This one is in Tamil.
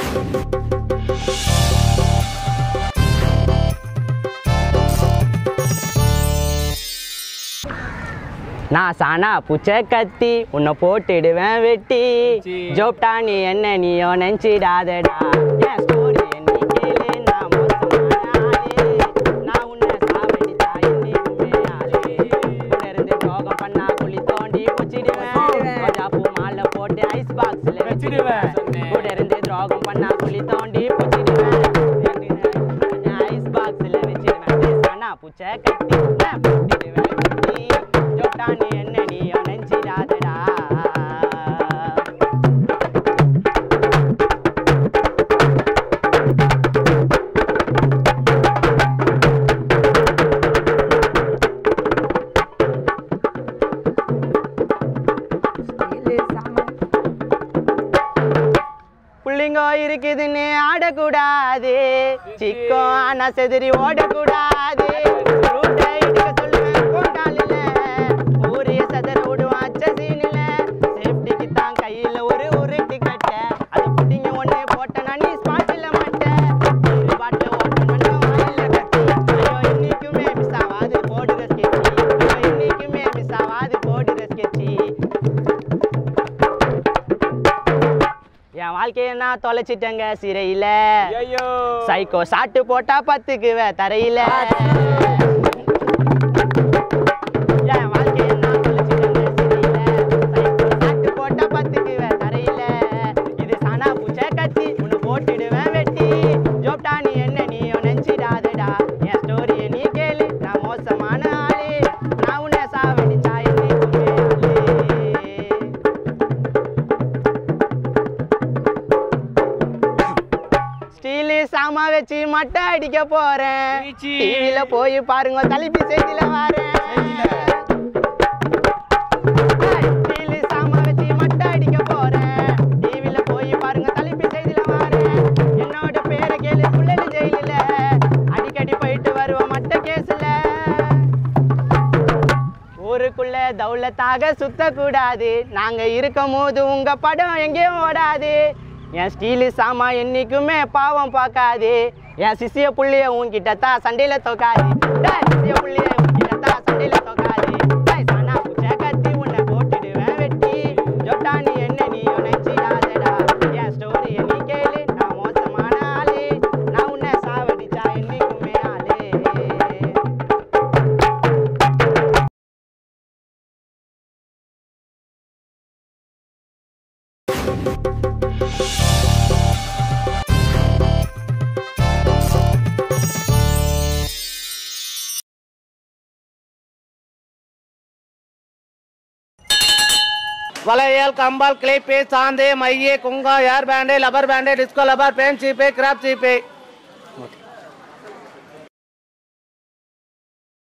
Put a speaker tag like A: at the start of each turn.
A: நான் சானா புச்ச கத்தி உன்னை போட்டுடுவேன் வெட்டி ஜோப்டா நீ என்ன நீயோ நினச்சிடாதடா என் ஸ்டோரி என்னை கேளு நான் மோசமான ஆளு நான் உன்னை சாவடிச்சா என்னைக்குமே ஆளு கூட இருந்து துரோகம் பண்ணா குழி தோண்டி வச்சிடுவேன் ரோஜா பூ மாலை போட்டு ஐஸ் பாக்ஸ்ல வச்சிடுவேன் கூட இருந்து துரோகம் பண்ணா குழி தோண்டி வச்சிடுவேன் ஐஸ் பாக்ஸ்ல வச்சிடுவேன் சானா புச்ச கத்தி நான் போட்டுடுவேன் வெட்டி ஜோப்டா நீ என்ன நீயோ நினச்சிடாதடா புள்ளிங்கோ இருக்குதுன்னு ஆடக்கூடாது சிக்கோ ஆனா செதறி ஓடக்கூடாது ரூட்டை இடிக்க சொல்லுவேன் கொண்டாலில ஊரிய சதற விடுவான் அச்சசீனில சேஃப்டிக்கு தான் கையில ஒரு உருட்டி கட்ட அது புட்டிங்க ஒண்ணு போட்டனா நீ ஸ்பாட்டில் மாட்ட ஒரு பாட்டில் ஓப்பன் பண்ண வாயில கத்தி ஐயோ இன்னைக்குமே மிஸ் ஆகாது போடுற ஸ்கெட்சி ஐயோ இன்னைக்குமே மிஸ் ஆகாது போடுற ஸ்கெட்சி என் வாழ்க்கையை நான் தொலைச்சிட்டேங்க சிறையில சைக்கோ சாட்டு போட்டா பத்துக்குவ தரையில என் வாழ்க்கையை நான் தொலைச்சிட்டேங்க சிறையில சைக்கோ சாட்டு போட்டா பத்துக்குவ தரையில இது சானா பூச்சை கத்தி உன்னை போட்டுடுவேன் வெட்டி ஜோப்டா நீ என்ன நீயோ நினைச்சிடாதடா என் ஸ்டோரியை நீ கேளு நான் மோசமான ஆளு நான் உன்னை சாவடிச்சா என்னைக்குமே ஆளு ஸ்டீலு சாமா வச்சு மட்டை அடிக்க போறேன் டிவில போய் பாருங்க தலைப்பு செய்தியில வரேன் ஸ்டீலு சாமா வச்சு மட்டை அடிக்க போறேன் டிவில போய் பாருங்க தலைப்பு செய்தியில வரேன் என்னோட பேரை கேளு புள்ளலு ஜெயிலில அடிக்கடி போயிட்டு வருவோம் மட்ட கேஸ்ல ஊருக்குள்ள தௌலத்தாக சுத்தக்கூடாது நாங்க இருக்கும் போது உங்க படம் எங்கேயும் ஓடாது என் ஸ்டீலு சாமா என்னைக்குமே பாவம் பார்க்காது என் சிசிய புள்ளிய உன்கிட்ட தான் சண்டையில தோக்காது டேய், சிசிய புள்ளிய உன்கிட்ட தான் சண்டையில தோக்காது டேய், சானா பூச்சை கத்தி உன்னை போட்டுடுவேன் வெட்டி ஜோட்டா நீ என்ன நீ நினைச்சிடாதடா என் ஸ்டோரிய நீ கேளு நான் மோசமான ஆளு நான் உன்னை சாவடிச்சா என்னைக்குமே ஆளு
B: வளையல் கம்பால் கிளிப்பு சாந்து மைய குங்கா air band rubber band disco rubber பேன் சீப்பு கிராப் சீப்பு